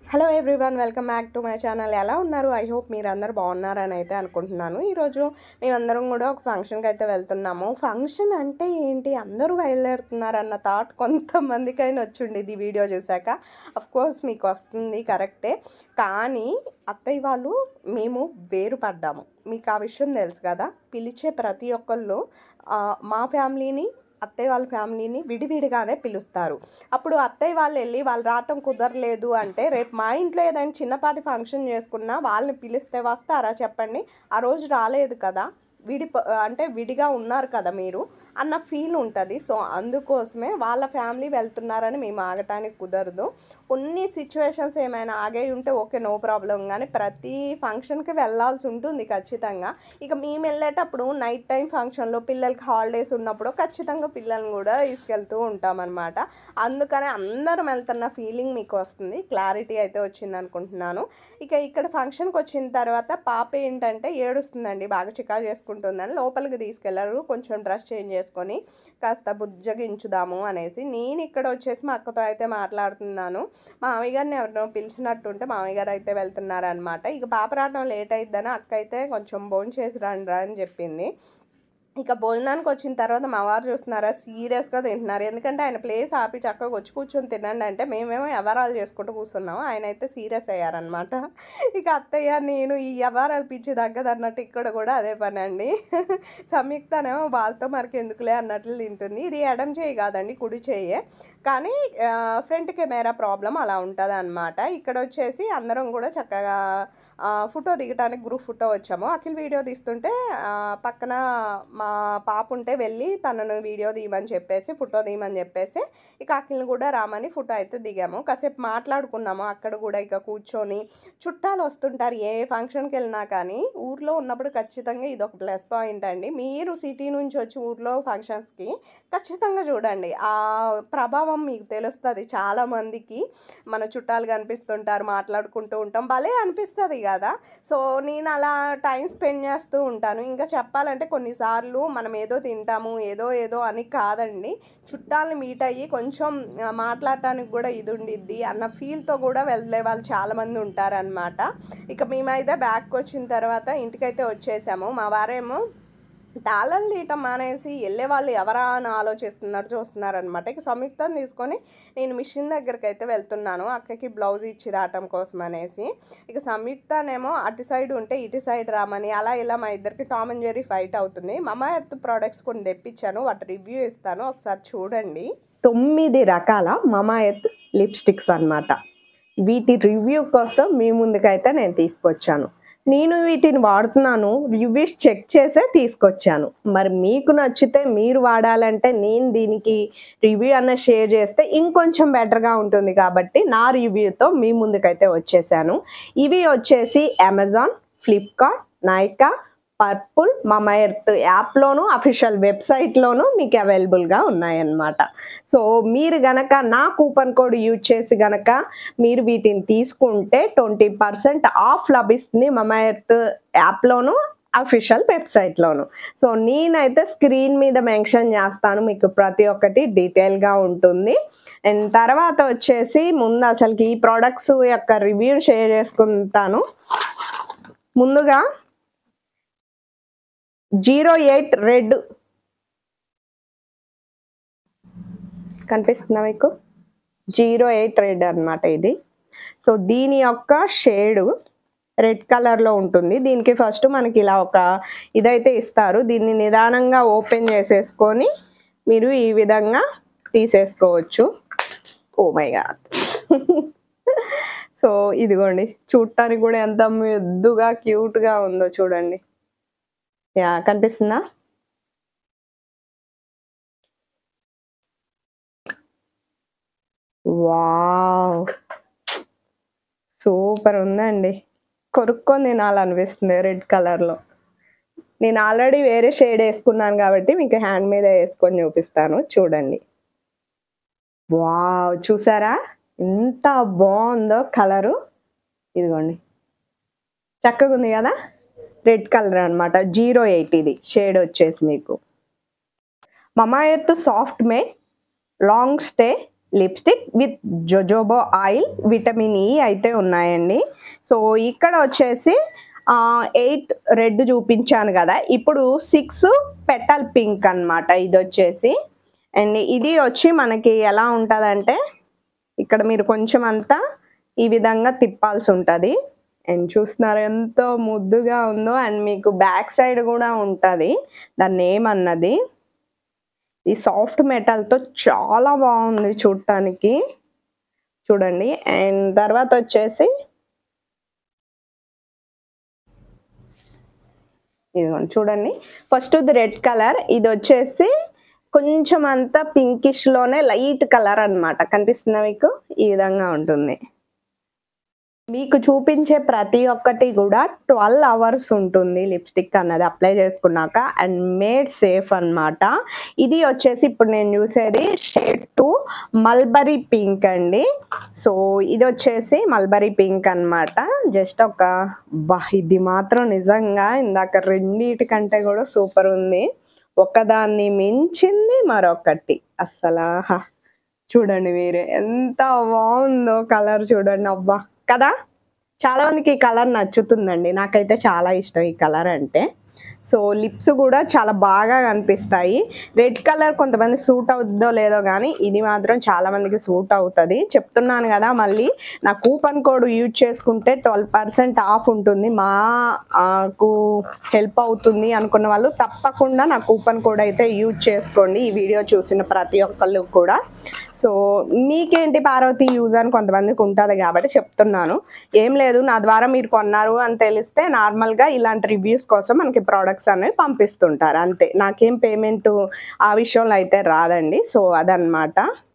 Hello everyone welcome back to my channel ఎలా ఉన్నారు I hope మీరు అందరు బాగున్నారని అయితే అనుకుంటున్నాను ఈరోజు మేమందరం కూడా ఒక ఫంక్షన్కి అయితే వెళ్తున్నాము ఫంక్షన్ అంటే ఏంటి అందరూ బయలుదేరుతున్నారన్న థాట్ కొంతమందికైనా వచ్చిండేది ఈ వీడియో చూశాక అఫ్ కోర్స్ మీకు వస్తుంది కరెక్టే కానీ అత్తయ్య వాళ్ళు మేము వేరుపడ్డాము మీకు ఆ విషయం తెలుసు కదా పిలిచే ప్రతి ఒక్కళ్ళు ఆ, మా ఫ్యామిలీని అత్తయ్య వాళ్ళ ఫ్యామిలీని విడివిడిగానే పిలుస్తారు అప్పుడు అత్తయ్య వాళ్ళు వెళ్ళి వాళ్ళు రావటం కుదరలేదు అంటే రేపు మా ఇంట్లో ఏదైనా చిన్నపాటి ఫంక్షన్ చేసుకున్నా వాళ్ళని పిలిస్తే వస్తారా చెప్పండి ఆ రోజు రాలేదు కదా విడి అంటే విడిగా ఉన్నారు కదా మీరు అన్న ఫీల్ ఉంటుంది సో అందుకోసమే వాళ్ళ ఫ్యామిలీ వెళ్తున్నారని మేము ఆగటానికి కుదరదు కొన్ని సిచ్యువేషన్స్ ఏమైనా ఆగే ఉంటే ఓకే నో ప్రాబ్లం కానీ ప్రతి ఫంక్షన్కి వెళ్ళాల్సి ఉంటుంది ఖచ్చితంగా ఇక మేము వెళ్ళేటప్పుడు నైట్ టైం ఫంక్షన్లో పిల్లలకి హాలిడేస్ ఉన్నప్పుడు ఖచ్చితంగా పిల్లల్ని కూడా తీసుకెళ్తూ ఉంటామన్నమాట అందుకనే అందరం వెళ్తున్న ఫీలింగ్ మీకు వస్తుంది క్లారిటీ అయితే వచ్చింది అనుకుంటున్నాను ఇక ఇక్కడ ఫంక్షన్కి వచ్చిన తర్వాత పాప ఏంటంటే ఏడుస్తుందండి బాగా చికా చేసుకుంటుందని లోపలికి తీసుకెళ్లారు కొంచెం డ్రెస్ చేంజ్ చేసుకొని కాస్త బుజ్జగించుదాము అనేసి నేను ఇక్కడ వచ్చేసి మా అక్కతో అయితే మాట్లాడుతున్నాను మామయ్య గారిని ఎవరినో పిలిచినట్టుంటే మామయ్య గారు అయితే వెళ్తున్నారనమాట ఇక పాప రావడం లేట్ అయిద్దని అక్క అయితే కొంచెం భోజనం చేసి రండి రా అని చెప్పింది ఇక భోజనానికి వచ్చిన తర్వాత మా వారు చూస్తున్నారా సీరియస్గా తింటున్నారు ఎందుకంటే ఆయన ప్లేస్ ఆపి చక్కగా వచ్చి కూర్చొని తినండి అంటే మేమేమో వ్యవహారాలు చేసుకుంటూ కూర్చున్నాము ఆయన అయితే సీరియస్ అయ్యారనమాట ఇక అత్తయ్య నేను ఈ వ్యవహారాలు పిచ్చి తగ్గదు అన్నట్టు ఇక్కడ కూడా అదే పని అండి సంయుక్తనేమో వాళ్ళతో మనకి ఎందుకులే అన్నట్లు తింటుంది ఇది ఎడం చేయి కాదండి కుడి చేయే కానీ ఫ్రంట్ కెమెరా ప్రాబ్లం అలా ఉంటుంది అనమాట ఇక్కడ వచ్చేసి అందరం కూడా చక్కగా ఆ, ఫోటో దిగటానికి గ్రూప్ ఫోటో వచ్చాము అఖిల్ వీడియో తీస్తుంటే ఆ, పక్కన మా పాప ఉంటే వెళ్ళి తనను వీడియో తీయమని చెప్పేసి ఫోటో తీయమని చెప్పేసి ఇక అఖిల్ని కూడా రామని ఫోటో అయితే దిగాము కాసేపు మాట్లాడుకున్నాము అక్కడ కూడా ఇక కూర్చొని చుట్టాలు వస్తుంటారు ఏ ఫంక్షన్కి వెళ్ళినా కానీ ఊర్లో ఉన్నప్పుడు ఖచ్చితంగా ఇది ఒక ప్లస్ పాయింట్ అండి మీరు సిటీ నుంచి వచ్చి ఊర్లో ఫంక్షన్స్కి ఖచ్చితంగా చూడండి ఆ ప్రభావం మీకు తెలుస్తుంది చాలామందికి మన చుట్టాలు కనిపిస్తుంటారు మాట్లాడుకుంటూ ఉంటాం భలే అనిపిస్తుంది కదా సో నేను అలా టైం స్పెండ్ చేస్తూ ఉంటాను ఇంకా చెప్పాలంటే కొన్నిసార్లు మనం ఏదో తింటాము ఏదో ఏదో అని కాదండి చుట్టాలని మీట్ అయ్యి కొంచెం ఆ, మాట్లాడటానికి కూడా ఇది ఉండిద్ది అన్న ఫీల్తో కూడా వెళ్ళే వాళ్ళు చాలామంది ఉంటారనమాట ఇక మేమైతే బ్యాక్ వచ్చిన తర్వాత ఇంటికైతే వచ్చేసాము మా వారేమో తాళాలు తీయటం మానేసి వెళ్ళే వాళ్ళు ఎవరా అని ఆలోచిస్తున్నారు చూస్తున్నారనమాట ఇక సంయుక్తం తీసుకొని నేను మిషన్ దగ్గరికి అయితే వెళ్తున్నాను అక్కకి బ్లౌజ్ ఇచ్చి రావటం కోసం అనేసి ఇక సంయుక్తనేమో అటు సైడ్ ఉంటే ఇటు సైడ్ రామని అలా ఇలా మా ఇద్దరికి టామ్ అండ్ జెర్రీ ఫైట్ అవుతుంది మమ ఎర్త్ ప్రోడక్ట్స్ కొన్ని తెప్పించాను వాటి రివ్యూ ఇస్తాను ఒకసారి చూడండి తొమ్మిది రకాల మమాయత్ లిప్స్టిక్స్ అన్నమాట వీటి రివ్యూ కోసం మీ ముందుకైతే నేను తీసుకొచ్చాను నేను వీటిని వాడుతున్నాను రివ్యూస్ చెక్ చేసే తీసుకొచ్చాను మరి మీకు నచ్చితే మీరు వాడాలంటే నేను దీనికి రివ్యూ అన్న షేర్ చేస్తే ఇంకొంచెం బెటర్గా ఉంటుంది కాబట్టి నా రివ్యూతో మీ ముందుకైతే వచ్చేసాను ఇవి వచ్చేసి అమెజాన్ ఫ్లిప్కార్ట్ నైకా పర్పుల్ మమ ఎర్త్ యాప్లోను అఫీషియల్ వెబ్సైట్లోను మీకు అవైలబుల్గా ఉన్నాయన్నమాట సో మీరు గనక నా కూపన్ కోడ్ యూజ్ చేసి గనక మీరు వీటిని తీసుకుంటే ట్వంటీ పర్సెంట్ ఆఫ్ లభిస్తుంది మమ ఎర్త్ యాప్లోను అఫీషియల్ వెబ్సైట్లోను సో నేనైతే స్క్రీన్ మీద మెన్షన్ చేస్తాను మీకు ప్రతి ఒక్కటి డీటెయిల్గా ఉంటుంది అండ్ తర్వాత వచ్చేసి ముందు అసలుకి ఈ ప్రోడక్ట్స్ యొక్క రివ్యూ షేర్ చేసుకుంటాను ముందుగా జీరో ఎయిట్ రెడ్ కనిపిస్తుందా మీకు జీరో ఎయిట్ రెడ్ అన్నమాట ఇది సో దీని యొక్క షేడు రెడ్ కలర్లో ఉంటుంది దీనికి ఫస్ట్ మనకి ఇలా ఒక ఇదైతే ఇస్తారు దీన్ని నిదానంగా ఓపెన్ చేసేసుకొని మీరు ఈ విధంగా తీసేసుకోవచ్చు ఓ మై గాడ్ సో ఇదిగోండి చూడటానికి కూడా ఎంత ముద్దుగా క్యూట్గా ఉందో చూడండి యా కనిపిస్తుందా వావ్ సూపర్ ఉందండి కొరుక్కొని తినాలనిపిస్తుంది రెడ్ కలర్లో నేను ఆల్రెడీ వేరే షేడ్ వేసుకున్నాను కాబట్టి మీకు హ్యాండ్ మీద వేసుకొని చూపిస్తాను చూడండి వావ్ చూసారా ఎంత బాగుందో కలరు ఇదిగోండి చక్కగా ఉంది కదా రెడ్ కలర్ అన్నమాట జీరో ఎయిట్ ఇది షేడ్ వచ్చేసి మీకు Mamaearth soft matte long stay lipstick with jojoba oil vitamin E అయితే ఉన్నాయండి సో ఇక్కడ వచ్చేసి ఎయిట్ రెడ్ చూపించాను కదా ఇప్పుడు సిక్స్ పెటల్ పింక్ అన్నమాట ఇది వచ్చేసి అండ్ ఇది వచ్చి మనకి ఎలా ఉంటుందంటే ఇక్కడ మీరు కొంచెం అంతా ఈ విధంగా తిప్పాల్సి ఉంటుంది అండ్ చూస్తున్నారు ఎంతో ముద్దుగా ఉందో అండ్ మీకు బ్యాక్ సైడ్ కూడా ఉంటుంది దాని నేమ్ అన్నది ఈ సాఫ్ట్ మెటల్తో చాలా బాగుంది చూడటానికి చూడండి అండ్ తర్వాత వచ్చేసి ఇదిగోండి చూడండి ఫస్ట్ ఇది రెడ్ కలర్ ఇది వచ్చేసి కొంచెం అంతా పింకిష్ లోనే లైట్ కలర్ అన్నమాట కనిపిస్తుందా మీకు ఈ విధంగా ఉంటుంది మీకు చూపించే ప్రతి ఒక్కటి కూడా ట్వెల్వ్ అవర్స్ ఉంటుంది లిప్స్టిక్ అన్నది అప్లై చేసుకున్నాక అండ్ మేడ్ సేఫ్ అన్నమాట ఇది వచ్చేసి ఇప్పుడు నేను చూసేది షేడ్ టు మల్బరీ పింక్ అండి సో ఇది వచ్చేసి మల్బరీ పింక్ అన్నమాట జస్ట్ ఒక బా ఇది మాత్రం నిజంగా ఇందాక రెండిటి కంటే కూడా సూపర్ ఉంది ఒకదాన్ని మించింది మరొకటి అస్సలు ఆహా. చూడండి మీరు ఎంత బాగుందో కలర్ చూడండి అబ్బా కదా చాలా మందికి ఈ కలర్ నచ్చుతుందండి నాకైతే చాలా ఇష్టం ఈ కలర్ అంటే సో లిప్స్ కూడా చాలా బాగా కనిపిస్తాయి రెడ్ కలర్ కొంతమంది సూట్ అవుద్దో లేదో కానీ ఇది మాత్రం చాలా మందికి సూట్ అవుతుంది చెప్తున్నాను కదా మళ్ళీ నా కూపన్ కోడ్ యూజ్ చేసుకుంటే ట్వెల్వ్ పర్సెంట్ ఆఫ్ ఉంటుంది మాకు హెల్ప్ అవుతుంది అనుకున్న వాళ్ళు తప్పకుండా నా కూపన్ కోడ్ అయితే యూజ్ చేసుకోండి ఈ వీడియో చూసిన ప్రతి ఒక్కళ్ళు కూడా సో మీకేంటి పార్వతి యూజ్ అని కొంతమందికి ఉంటుంది కాబట్టి చెప్తున్నాను ఏం లేదు నా ద్వారా మీరు కొన్నారు అని తెలిస్తే నార్మల్గా ఇలాంటి రివ్యూస్ కోసం మనకి ప్రోడక్ట్స్ అనేవి పంపిస్తుంటారు అంతే నాకేం పేమెంట్ ఆ విషయంలో అయితే రాదండి సో అదనమాట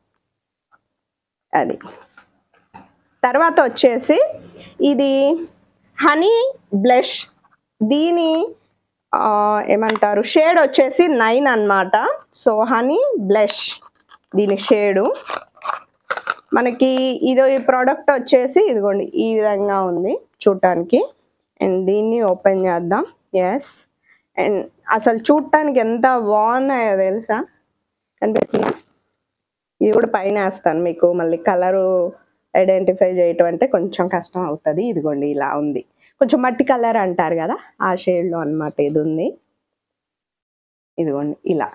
అది తర్వాత వచ్చేసి ఇది హనీ బ్లష్ దీని ఆ, ఏమంటారు షేడ్ వచ్చేసి నైన్ అన్నమాట సో హనీ బ్లష్ దీని షేడు మనకి ఇది ఈ ప్రోడక్ట్ వచ్చేసి ఇదిగోండి ఈ విధంగా ఉంది చూడటానికి అండ్ దీన్ని ఓపెన్ చేద్దాం ఎస్ అండ్ అసలు చూడటానికి ఎంత బాగున్నాయో తెలుసా కనిపిస్తుందా ఇది కూడా పైన వేస్తాను మీకు మళ్ళీ కలరు ఐడెంటిఫై చేయటం అంటే కొంచెం కష్టం అవుతుంది ఇదిగోండి ఇలా ఉంది కొంచెం మట్టి కలర్ అంటారు కదా ఆ షేడ్లో అన్నమాట ఇది ఉంది ఇదిగోండి ఇలా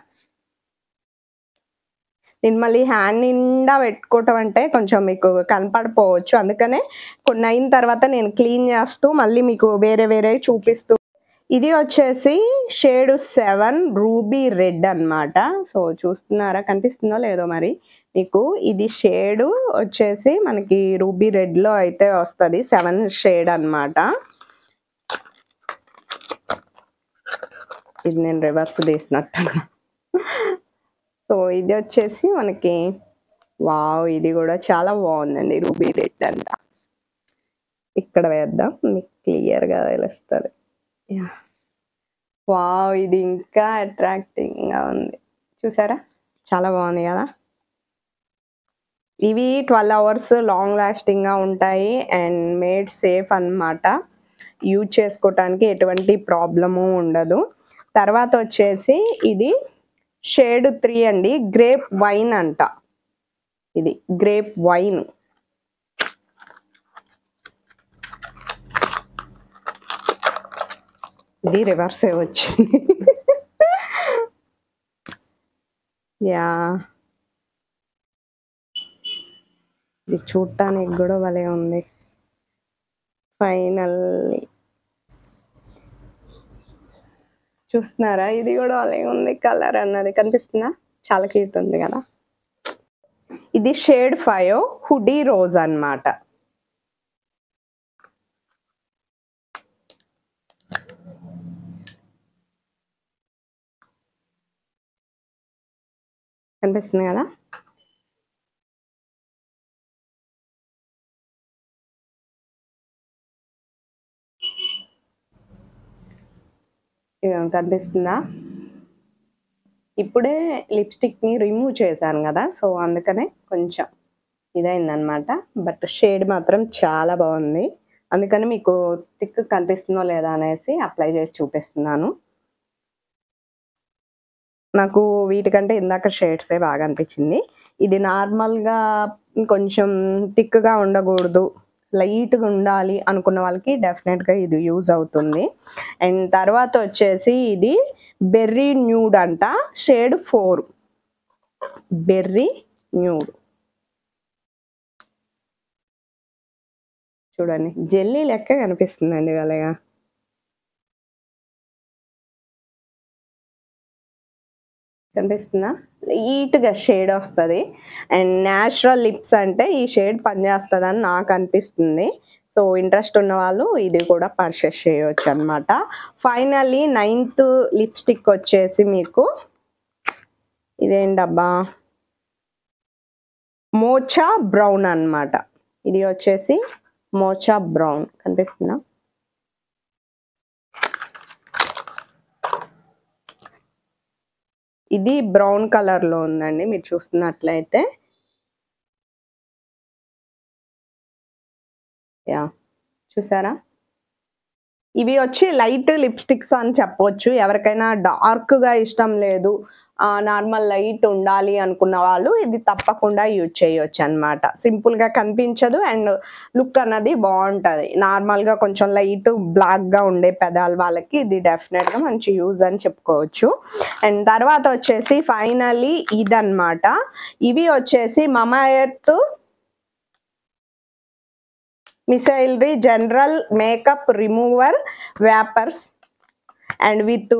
నేను మళ్ళీ హ్యాండ్ నిండా పెట్టుకోవటం అంటే కొంచెం మీకు కనపడిపోవచ్చు అందుకనే కొన్ని అయిన తర్వాత నేను క్లీన్ చేస్తూ మళ్ళీ మీకు వేరే వేరే చూపిస్తూ ఇది వచ్చేసి షేడ్ సెవెన్ రూబీ రెడ్ అన్నమాట సో చూస్తున్నారా కనిపిస్తుందో లేదో మరి మీకు ఇది షేడు వచ్చేసి మనకి రూబీ రెడ్లో అయితే వస్తుంది సెవెన్ షేడ్ అన్నమాట ఇది నేను రివర్స్ తీసినట్టు సో ఇది వచ్చేసి మనకి వావ్ ఇది కూడా చాలా బాగుందండి రూబీ రెడ్ అంట ఇక్కడ వేద్దాం మీకు క్లియర్గా తెలుస్తుంది వావ్ ఇది ఇంకా అట్రాక్టింగ్గా ఉంది చూసారా చాలా బాగుంది కదా ఇవి ట్వెల్వ్ అవర్స్ లాంగ్ లాస్టింగ్గా ఉంటాయి అండ్ మేడ్ సేఫ్ అన్నమాట యూజ్ చేసుకోవటానికి ఎటువంటి ప్రాబ్లము ఉండదు తర్వాత వచ్చేసి ఇది షేడ్ త్రీ అండి గ్రేప్ వైన్ అంట ఇది గ్రేప్ వైన్ ఇది రివర్స్ వచ్చింది యా ఇది చూడటానికి కూడా భలే ఉంది ఫైనల్లీ చూస్తున్నారా ఇది కూడా అలాగే ఉంది కలర్ అన్నది కనిపిస్తుందా చాలా క్యూట్ ఉంది కదా ఇది షేడ్ ఫైవ్ హుడీ రోజ్ అన్నమాట కనిపిస్తుంది కదా ఇది కనిపిస్తుందా ఇప్పుడే లిప్స్టిక్ ని రిమూవ్ చేశాను కదా సో అందుకనే కొంచెం ఇదైందనమాట బట్ షేడ్ మాత్రం చాలా బాగుంది అందుకని మీకు థిక్ కనిపిస్తుందో లేదా అనేసి అప్లై చేసి చూపిస్తున్నాను నాకు వీటికంటే ఇందాక షేడ్సే బాగా అనిపించింది ఇది నార్మల్గా కొంచెం థిక్గా ఉండకూడదు లైట్గా ఉండాలి అనుకున్న వాళ్ళకి డెఫినెట్గా ఇది యూజ్ అవుతుంది అండ్ తర్వాత వచ్చేసి ఇది బెర్రీ న్యూడ్ అంట షేడ్ ఫోర్ బెర్రీ న్యూడ్ చూడండి జెల్లీ లెక్క కనిపిస్తుందండి అలాగా కనిపిస్తుందా నీట్గా షేడ్ వస్తుంది అండ్ న్యాచురల్ లిప్స్ అంటే ఈ షేడ్ పనిచేస్తుందని నాకు అనిపిస్తుంది సో ఇంట్రెస్ట్ ఉన్న వాళ్ళు ఇది కూడా పర్చేస్ చేయవచ్చు అనమాట ఫైనల్లీ నైన్త్ లిప్స్టిక్ వచ్చేసి మీకు ఇదేంటబ్బా మోచా బ్రౌన్ అన్నమాట ఇది వచ్చేసి మోచా బ్రౌన్ కనిపిస్తుందా ఇది బ్రౌన్ కలర్ లో ఉందండి మీరు చూస్తున్నట్లయితే యా చూసారా ఇవి వచ్చి లైట్ లిప్స్టిక్స్ అని చెప్పొచ్చు ఎవరికైనా డార్క్ గా ఇష్టం లేదు నార్మల్ లైట్ ఉండాలి అనుకున్న వాళ్ళు ఇది తప్పకుండా యూజ్ చేయొచ్చు అనమాట సింపుల్ గా కనిపించదు అండ్ లుక్ అన్నది బాగుంటది నార్మల్ గా కొంచెం లైట్ బ్లాక్ గా ఉండే పెదాల వాళ్ళకి ఇది డెఫినెట్ గా మంచి యూజ్ అని చెప్పుకోవచ్చు అండ్ తర్వాత వచ్చేసి ఫైనల్లీ ఇదన్నమాట ఇవి వచ్చేసి మమా ఎర్త్ మిసైల్వి general makeup remover wipes and with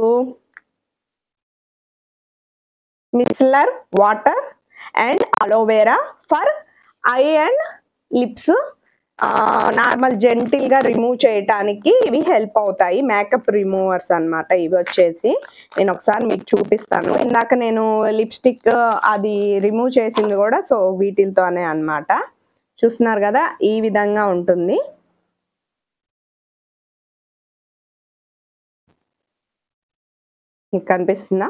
micellar water and aloe vera for eye and lips normal జెంటిల్గా రిమూవ్ చేయటానికి ఇవి హెల్ప్ అవుతాయి మేకప్ రిమూవర్స్ అన్నమాట ఇవి వచ్చేసి నేను ఒకసారి మీకు చూపిస్తాను ఇందాక నేను లిప్స్టిక్ అది రిమూవ్ చేసింది కూడా సో వీటితోనే అన్నమాట చూస్తున్నారు కదా ఈ విధంగా ఉంటుంది మీకు కనిపిస్తుందా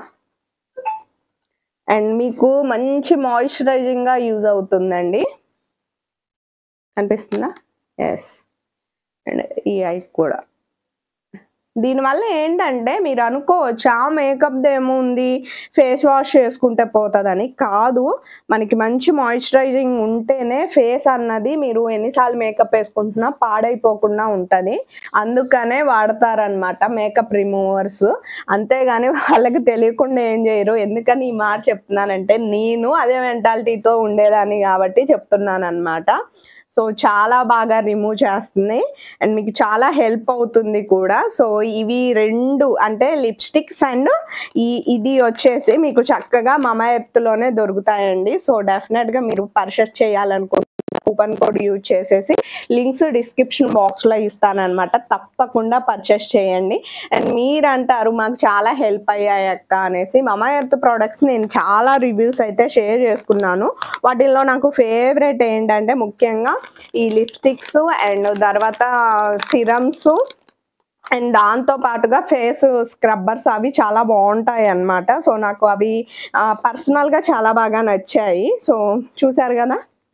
అండ్ మీకు మంచి మాయిశ్చరైజింగ్ గా యూజ్ అవుతుందండి కనిపిస్తుందా ఎస్ అండ్ ఈ ఐస్ కూడా దీనివల్ల ఏంటంటే మీరు అనుకోవచ్చు ఆ మేకప్ ఏముంది ఫేస్ వాష్ చేసుకుంటే పోతుందని కాదు మనకి మంచి మాయిశ్చరైజింగ్ ఉంటేనే ఫేస్ అన్నది మీరు ఎన్నిసార్లు మేకప్ వేసుకుంటున్నా పాడైపోకుండా ఉంటుంది అందుకనే వాడతారనమాట మేకప్ రిమూవర్స్ అంతేగాని వాళ్ళకి తెలియకుండా ఏం చేయరు ఎందుకని ఈ మాట చెప్తున్నానంటే నేను అదే మెంటాలిటీతో ఉండేదాన్ని కాబట్టి చెప్తున్నాను అనమాట సో చాలా బాగా రిమూవ్ చేస్తుంది అండ్ మీకు చాలా హెల్ప్ అవుతుంది కూడా సో ఇవి రెండు అంటే లిప్స్టిక్స్ అండ్ ఈ ఇది వచ్చేసి మీకు చక్కగా మమ ఎర్త్లోనే దొరుకుతాయండి సో డెఫినెట్గా మీరు పర్చేస్ చేయాలనుకుంటున్న కూపన్ కోడ్ యూజ్ చేసేసి లింక్స్ డిస్క్రిప్షన్ బాక్స్లో ఇస్తానన్నమాట తప్పకుండా పర్చేస్ చేయండి అండ్ మీరు అంటారు మాకు చాలా హెల్ప్ అయ్యాయి అక్క అనేసి మమ ఎర్త్ ప్రోడక్ట్స్ నేను చాలా రివ్యూస్ అయితే షేర్ చేసుకున్నాను వాటిల్లో నాకు ఫేవరెట్ ఏంటంటే ముఖ్యంగా ఈ లిప్స్టిక్స్ అండ్ తర్వాత సిరమ్స్ అండ్ దాంతో పాటుగా ఫేస్ స్క్రబ్బర్స్ అవి చాలా బాగుంటాయి అన్నమాట సో నాకు అవి పర్సనల్గా చాలా బాగా నచ్చాయి సో చూసారు కదా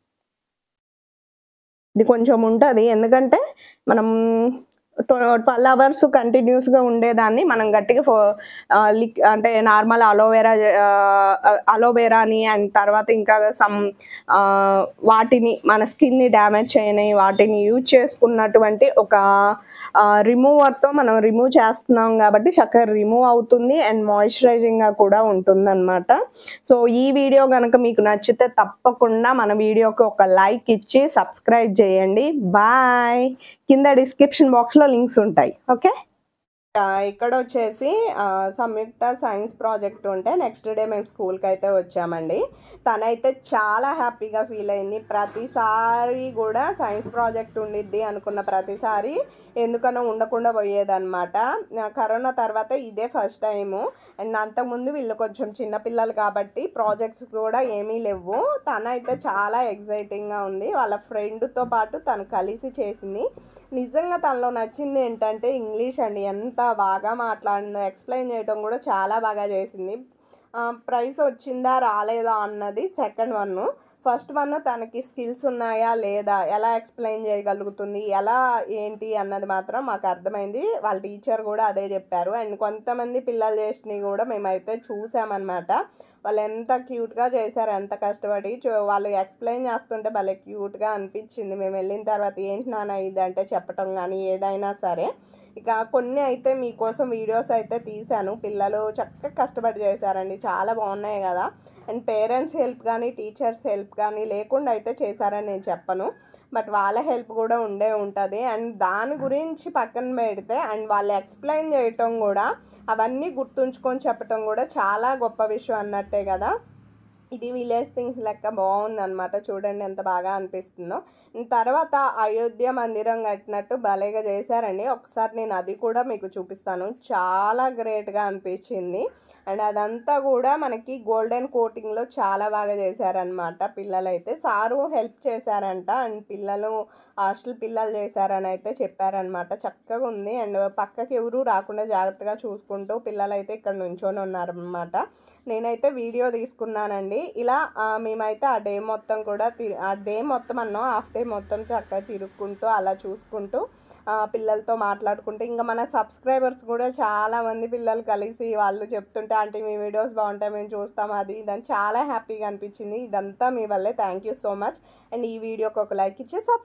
ఇది కొంచెం ఉంటుంది ఎందుకంటే మనం ట్వెల్వ్ అవర్స్ కంటిన్యూస్గా ఉండేదాన్ని మనం గట్టిగా ఫో ఆ, లిక్ అంటే నార్మల్ అలోవెరా అలోవెరాని అండ్ తర్వాత ఇంకా సమ్ వాటిని మన స్కిన్ని డ్యామేజ్ చేయని వాటిని యూజ్ చేసుకున్నటువంటి ఒక రిమూవర్తో మనం రిమూవ్ చేస్తున్నాం కాబట్టి చక్కగా రిమూవ్ అవుతుంది అండ్ మాయిశ్చరైజింగ్గా కూడా ఉంటుందన్నమాట సో ఈ వీడియో కనుక మీకు నచ్చితే తప్పకుండా మన వీడియోకి ఒక లైక్ ఇచ్చి సబ్స్క్రైబ్ చేయండి బాయ్ కింద డిస్క్రిప్షన్ బాక్స్లో లింక్స్ ఉంటాయి ఓకే ఆ, ఇక్కడ వచ్చేసి ఆ, సంయుక్త సైన్స్ ప్రాజెక్ట్ ఉంటే నెక్స్ట్ డే మేము స్కూల్కి అయితే వచ్చామండి తనైతే చాలా హ్యాపీగా ఫీల్ అయింది ప్రతిసారి కూడా సైన్స్ ప్రాజెక్ట్ ఉండిద్ది అనుకున్న ప్రతిసారి ఎందుకనో ఉండకుండా పోయేదన్నమాట ఆ, కరోనా తర్వాత ఇదే ఫస్ట్ టైము అండ్ అంతకుముందు వీళ్ళు కొంచెం చిన్నపిల్లలు కాబట్టి ప్రాజెక్ట్స్ కూడా ఏమీ లేవు తనైతే చాలా ఎగ్జైటింగ్గా ఉంది వాళ్ళ ఫ్రెండ్తో పాటు తను కలిసి చేసింది నిజంగా తనలో నచ్చింది ఏంటంటే ఇంగ్లీష్ అండి ఎంత బాగా మాట్లాడిందో ఎక్స్ప్లెయిన్ చేయడం కూడా చాలా బాగా చేసింది ప్రైస్ వచ్చిందా రాలేదా అన్నది సెకండ్ వన్ ఫస్ట్ వన్ తనకి స్కిల్స్ ఉన్నాయా లేదా ఎలా ఎక్స్ప్లెయిన్ చేయగలుగుతుంది ఎలా ఏంటి అన్నది మాత్రం మాకు అర్థమైంది వాళ్ళ టీచర్ కూడా అదే చెప్పారు అండ్ కొంతమంది పిల్లలు చేసినవి కూడా మేమైతే చూసామన్నమాట వాళ్ళు ఎంత క్యూట్గా చేశారు ఎంత కష్టపడి చూ- వాళ్ళు ఎక్స్ప్లెయిన్ చేస్తుంటే భలే క్యూట్గా అనిపించింది మేము వెళ్ళిన తర్వాత ఏంటి నాన్న ఇది అంటే చెప్పటం కానీ ఏదైనా సరే ఇక కొన్ని అయితే మీకోసం వీడియోస్ అయితే తీశాను పిల్లలు చక్కగా కష్టపడి చేశారండి చాలా బాగున్నాయి కదా అండ్ పేరెంట్స్ హెల్ప్ కానీ టీచర్స్ హెల్ప్ కానీ లేకుండా అయితే చేశారని నేను చెప్పను బట్ వాళ్ళ హెల్ప్ కూడా ఉండే ఉంటుంది అండ్ దాని గురించి పక్కన పెడితే అండ్ వాళ్ళు ఎక్స్ప్లెయిన్ చేయటం కూడా అవన్నీ గుర్తుంచుకొని చెప్పటం కూడా చాలా గొప్ప విషయం అన్నట్టే కదా ఇది విలేజ్ థింగ్స్ లెక్క బాగుంది అనమాట చూడండి ఎంత బాగా అనిపిస్తుందో తర్వాత అయోధ్య మందిరం కట్టినట్టు భలేగా చేశారండి ఒకసారి నేను అది కూడా మీకు చూపిస్తాను చాలా గ్రేట్గా అనిపించింది అండ్ అదంతా కూడా మనకి గోల్డెన్ కోటింగ్లో చాలా బాగా చేశారనమాట పిల్లలు అయితే సారు హెల్ప్ చేశారంట అండ్ పిల్లలు హాస్టల్ పిల్లలు చేశారని అయితే చెప్పారనమాట చక్కగా ఉంది అండ్ పక్కకి ఎవరు రాకుండా జాగ్రత్తగా చూసుకుంటూ పిల్లలు అయితే ఇక్కడ నుంచొని ఉన్నారనమాట నేనైతే వీడియో తీసుకున్నానండి ఇలా ఆ, మేమైతే ఆ డే మొత్తం కూడా తి- ఆ డే మొత్తం అన్నాం హాఫ్ డే మొత్తం చక్కగా తిరుక్కుంటూ అలా చూసుకుంటూ ఆ, పిల్లలతో మాట్లాడుకుంటూ ఇంకా మన సబ్స్క్రైబర్స్ కూడా చాలా మంది పిల్లలు కలిసి వాళ్ళు చెప్తుంటే అంటే మీ వీడియోస్ బాగుంటాయి మేము చూస్తాం అది ఇదని చాలా హ్యాపీగా అనిపించింది ఇదంతా మీ వల్లే thank you so much and ఈ వీడియోకి ఒక లైక్ ఇచ్చి సబ్స్క్రైబ్